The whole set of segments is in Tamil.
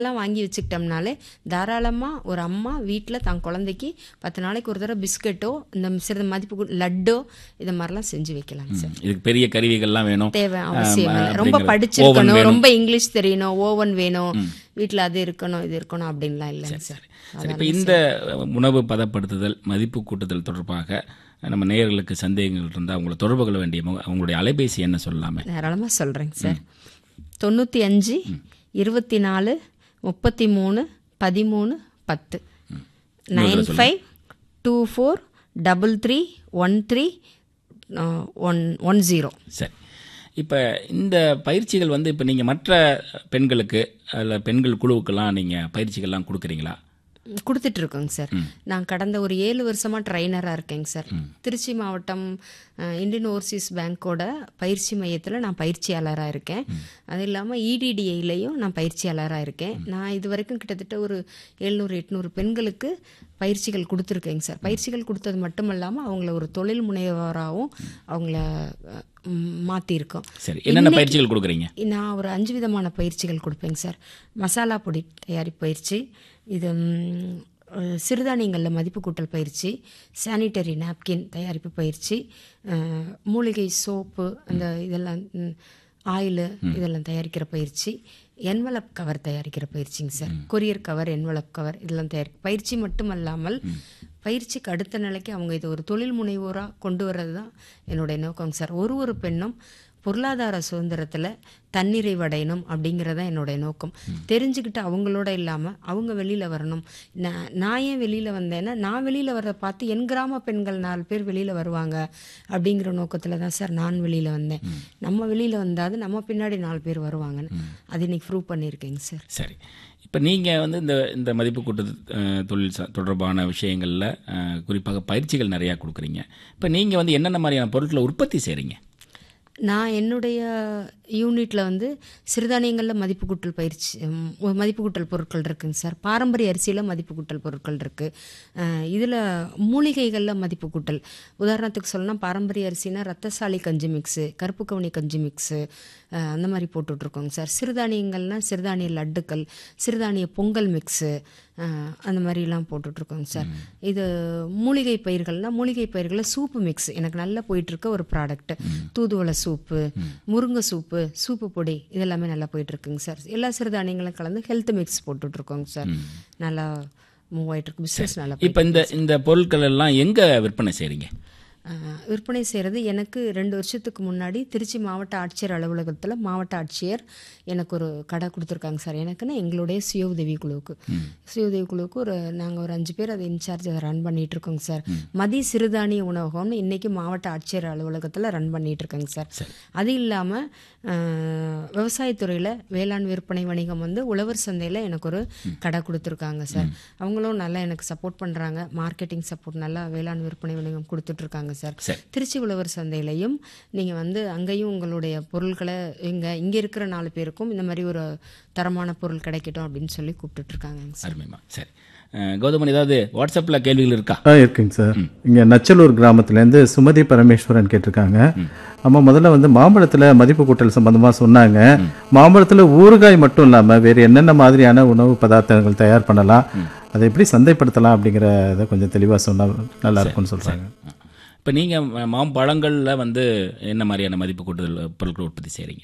எல்லாம் வாங்கி வச்சுக்கிட்டோம்னாலே தாராளமாக ஒரு அம்மா வீட்டில் தான் குழந்தைக்கு பத்து நாளைக்கு ஒரு தடவை பிஸ்கட்டோ இந்த சிறிது மதிப்பு கூ- லட்டோ இதை மாதிரிலாம் செஞ்சு வைக்கலாங்க சார் இதுக்கு பெரிய கருவிகள்லாம் வேணும் தேவை அவசியம் இல்லை. ஆ, ரொம்ப அப்படிங்கிற- oven படிச்சிருக்கணும் வேணும். ரொம்ப இங்கிலீஷ் தெரியணும் ஓவன் வேணும் வீட்டில் அது இருக்கணும் இது இருக்கணும் அப்படின்லாம் இல்லைங்க சார் சரி இப்போ இந்த உணவு பதப்படுத்துதல் மதிப்பு கூட்டுதல் தொடர்பாக நம்ம நேயர்களுக்கு சந்தேகங்கள் இருந்தால் அவங்கள தொடர்பு கொள்ள வேண்டிய மு- அவங்களுடைய அலைபேசி என்ன சொல்லலாமே தாராளமாக சொல்கிறேங்க சார் தொண்ணூற்றி அஞ்சு இருபத்தி நாலு முப்பத்தி மூணு பதிமூணு பத்து nine five two four double three one three one one zero சரி இப்போ இந்த பயிற்சிகள் வந்து இப்போ நீங்கள் மற்ற பெண்களுக்கு அதில் பெண்கள் குழுவுக்கெல்லாம் நீங்கள் பயிற்சிகள்லாம் கொடுக்குறீங்களா கொடுத்துட்டு இருக்கோங்க சார் நான் கடந்த ஒரு ஏழு வருஷமாக ட்ரைனராக இருக்கேங்க சார் திருச்சி மாவட்டம் அஹ், இந்தியன் ஓவர்சீஸ் பேங்க்கோட பயிற்சி மையத்தில் நான் பயிற்சியாளராக இருக்கேன் அது இல்லாமல் இடிடிஐலையும் நான் பயிற்சியாளராக இருக்கேன் நான் இது வரைக்கும் கிட்டத்தட்ட ஒரு எழுநூறு எட்நூறு பெண்களுக்கு பயிற்சிகள் கொடுத்துருக்கேங்க சார் பயிற்சிகள் கொடுத்தது மட்டும் இல்லாமல் அவங்கள ஒரு தொழில் முனைவராகவும் அவங்கள அஹ், ம், மாற்றிருக்கோம் சரி என்னென்ன பயிற்சிகள் கொடுக்குறீங்க நான் ஒரு அஞ்சு விதமான பயிற்சிகள் கொடுப்பேங்க சார் மசாலா பொடி தயாரிப்பு பயிற்சி இது ம், அஹ், சிறுதானியங்களில் மதிப்பு கூட்டல் பயிற்சி சானிட்டரி நாப்கின் தயாரிப்பு பயிற்சி அஹ், மூலிகை சோப்பு அந்த இதெல்லாம் ஆயிலு இதெல்லாம் தயாரிக்கிற பயிற்சி என்வலப் கவர் தயாரிக்கிற பயிற்சிங்க sir courier cover envelope cover இதெல்லாம் தயாரி பயிற்சி மட்டுமல்லாமல் பயிற்சிக்கு அடுத்த நிலைக்கு அவங்க இது ஒரு தொழில் முனைவோராக கொண்டு வர்றது தான் என்னுடைய நோக்கம் சார் ஒரு ஒரு பெண்ணும் பொருளாதார சுதந்திரத்தில் தன்னிறைவடையணும் அப்படிங்கிறதான் என்னுடைய நோக்கம் தெரிஞ்சுக்கிட்டு அவங்களோட இல்லாமல் அவங்க வெளியில் வரணும் நான் நான் ஏன் வெளியில் வந்தேன்னா நான் வெளியில் வர்றதை பார்த்து என் கிராம பெண்கள் நாலு பேர் வெளியில் வருவாங்க அப்படிங்கிற நோக்கத்தில் தான் சார் நான் வெளியில் வந்தேன் நம்ம வெளியில் வந்தாது நம்ம பின்னாடி நாலு பேர் வருவாங்கன்னு அது இன்னைக்கு ப்ரூவ் பண்ணியிருக்கேங்க சார் சரி இப்போ நீங்கள் வந்து இந்த இந்த மதிப்பு கூட்டு அஹ், தொழில் ச- தொடர்பான விஷயங்களில் அஹ், குறிப்பாக பயிற்சிகள் நிறையா கொடுக்குறீங்க இப்போ நீங்கள் வந்து என்னென்ன மாதிரியான பொருட்களை உற்பத்தி செய்கிறீங்க நான் என்னுடைய யூனிட்டில் வந்து சிறுதானியங்களில் மதிப்பு கூட்டல் பயிற்சி ம், மதிப்பு கூட்டல் பொருட்கள் இருக்குங்க சார் பாரம்பரிய அரிசியில் மதிப்பு கூட்டல் பொருட்கள் இருக்குது இதில் மூலிகைகளில் மதிப்பு கூட்டல் உதாரணத்துக்கு சொல்லணும்னா பாரம்பரிய அரிசினா ரத்தசாலி கஞ்சி மிக்ஸு கருப்பு கவுனி கஞ்சி மிக்ஸு அஹ், அந்த மாதிரி போட்டுட்ருக்கோங்க சார் சிறுதானியங்கள்னால் சிறுதானிய லட்டுக்கள் சிறுதானிய பொங்கல் மிக்ஸு அஹ், அந்த மாதிரிலாம் போட்டுட்ருக்கோங்க சார் இது மூலிகை பயிர்கள்னால் மூலிகை பயிர்களில் சூப்பு மிக்ஸ் எனக்கு நல்லா போயிட்டுருக்க ஒரு ப்ராடக்ட் தூதுவளை சூப்பு முருங்கை சூப்பு சூப்பு பொடி இதெல்லாமே நல்லா போயிட்டுருக்குங்க சார் எல்லா சிறுதானியங்களும் கலந்து ஹெல்த் மிக்ஸ் போட்டுட்ருக்கோங்க சார் நல்லா மூவ் ஆகிட்டுருக்கு பிஸ்னஸ் நல்லா இப்போ இந்த இந்த பொருட்கள் எல்லாம் எங்கே விற்பனை செய்கிறீங்க அஹ், விற்பனை செய்கிறது எனக்கு ரெண்டு வருஷத்துக்கு முன்னாடி திருச்சி மாவட்ட ஆட்சியர் அலுவலகத்தில் மாவட்ட ஆட்சியர் எனக்கு ஒரு கடை கொடுத்துருக்காங்க சார் எனக்குன்னு எங்களுடைய சுய உதவி குழுவுக்கு சுய உதவி குழுவுக்கு ஒரு நாங்கள் ஒரு அஞ்சு பேர் அதை இன்சார்ஜ் அதை ரன் பண்ணிட்டு இருக்கோங்க சார் மதிய சிறுதானிய உணவகம்னு இன்னைக்கு மாவட்ட ஆட்சியர் அலுவலகத்தில் ரன் பண்ணிட்டு இருக்கேங்க சார் அது இல்லாமல் விவசாயத்துறையில் வேளாண் விற்பனை வணிகம் வந்து உழவர் சந்தையில் எனக்கு ஒரு கடை கொடுத்துருக்காங்க சார் அவங்களும் நல்லா எனக்கு சப்போர்ட் பண்ணுறாங்க மார்க்கெட்டிங் சப்போர்ட் நல்லா வேளாண் விற்பனை வணிகம் கொடுத்துட்ருக்காங்க சார் சரி. திருச்சி உழவர் சந்தையிலையும் நீங்கள் வந்து அங்கேயும் உங்களுடைய பொருட்களை இங்கே இங்கே இருக்கிற நாலு பேருக்கும் இந்த மாதிரி ஒரு தரமான பொருள் கிடைக்கட்டும் அப்படின்னு சொல்லி கூப்பிட்டுட்ருக்காங்க சார் அருமைமா சரி அஹ், கௌதமன் ஏதாவது வாட்ஸ்அப்பில் கேள்விகள் இருக்கா ஆ இருக்குங்க சார் இங்கே நச்சலூர் கிராமத்துலேருந்து சுமதி பரமேஸ்வரன் கேட்டிருக்காங்க அம்மா முதல்ல வந்து மாம்பழத்தில் மதிப்பு கூட்டல் சம்பந்தமாக சொன்னாங்க மாம்பழத்தில் ஊறுகாய் மட்டும் இல்லாமல் வேறு என்னென்ன மாதிரியான உணவு பதார்த்தங்கள் தயார் பண்ணலாம் அதை எப்படி சந்தைப்படுத்தலாம் அப்படிங்கிறத கொஞ்சம் தெளிவாக சொன்னால் நல்லா இருக்கும்னு சொல்கிறாங்க இப்போ நீங்கள் மாம்பழங்களில் வந்து என்ன மாதிரியான மதிப்பு கூட்டுதல் பொருட்கள் உற்பத்தி செய்கிறீங்க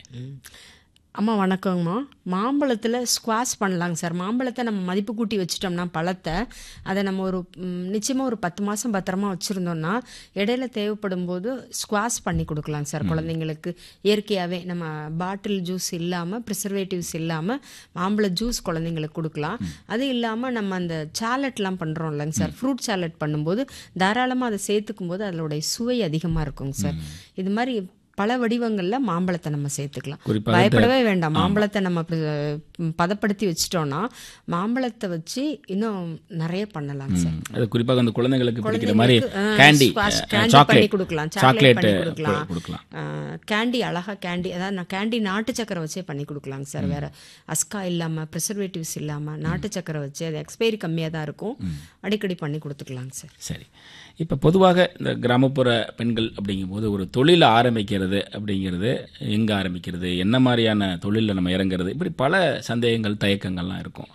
அம்மா வணக்கங்கம்மா மாம்பழத்தில் ஸ்குவாஷ் பண்ணலாங்க சார் மாம்பழத்தை நம்ம மதிப்பு கூட்டி வச்சிட்டோம்னா பழத்தை அதை நம்ம ஒரு நிச்சயமாக ஒரு பத்து மாதம் பத்திரமா வச்சுருந்தோம்னா இடையில தேவைப்படும் போது ஸ்குவாஷ் பண்ணி கொடுக்கலாங்க சார் குழந்தைங்களுக்கு இயற்கையாகவே நம்ம பாட்டில் ஜூஸ் இல்லாமல் ப்ரிசர்வேட்டிவ்ஸ் இல்லாமல் மாம்பழ ஜூஸ் குழந்தைங்களுக்கு கொடுக்கலாம் அது இல்லாமல் நம்ம அந்த சாலட்லாம் பண்ணுறோம் இல்லைங்க சார் ஃப்ரூட் சாலட் பண்ணும்போது தாராளமாக அதை சேர்த்துக்கும் போது அதனுடைய சுவை அதிகமாக இருக்குங்க சார் இது மாதிரி பல வடிவங்களில் மாம்பழத்தை நம்ம சேர்த்துக்கலாம் குறிப்பாக பயப்படவே வேண்டாம் மாம்பழத்தை நம்ம அப்படி, ம், பதப்படுத்தி வச்சிட்டோம்னா மாம்பழத்தை வச்சு இன்னும் நிறைய பண்ணலாம் சார் ம், அது குறிப்பாக அந்த குழந்தைங்களுக்கு பிடிக்கிற மாதிரி குழந்தைங்களுக்கு, ஆ, கேண்டி squash candy பண்ணி சாக்லேட் கொடுக்கலாம், chocolate சாக்லேட் பண்ணி கொடுக்கலாம். கொடுக்கலாம் கேண்டி அழகா கேண்டி அதாவது நான் கேண்டி நாட்டு சக்கரை வச்சே பண்ணி கொடுக்கலாங்க சார் வேற அஸ்கா இல்லாமல் ப்ரிசர்வேட்டிவ்ஸ் இல்லாமல் நாட்டு சக்கரை வச்சு அது எக்ஸ்பைரி கம்மியாக தான் இருக்கும் அடிக்கடி பண்ணி கொடுத்துக்கலாங்க சார் சரி இப்போ பொதுவாக இந்த கிராமப்புற பெண்கள் அப்படிங்கும்போது ஒரு தொழிலை ஆரம்பிக்கிறது ஆரம்பிக்கிறது அப்படிங்கிறது எங்கே ஆரம்பிக்கிறது என்ன மாதிரியான தொழிலில் நம்ம இறங்குறது இப்படி பல சந்தேகங்கள் தயக்கங்கள்லாம் இருக்கும்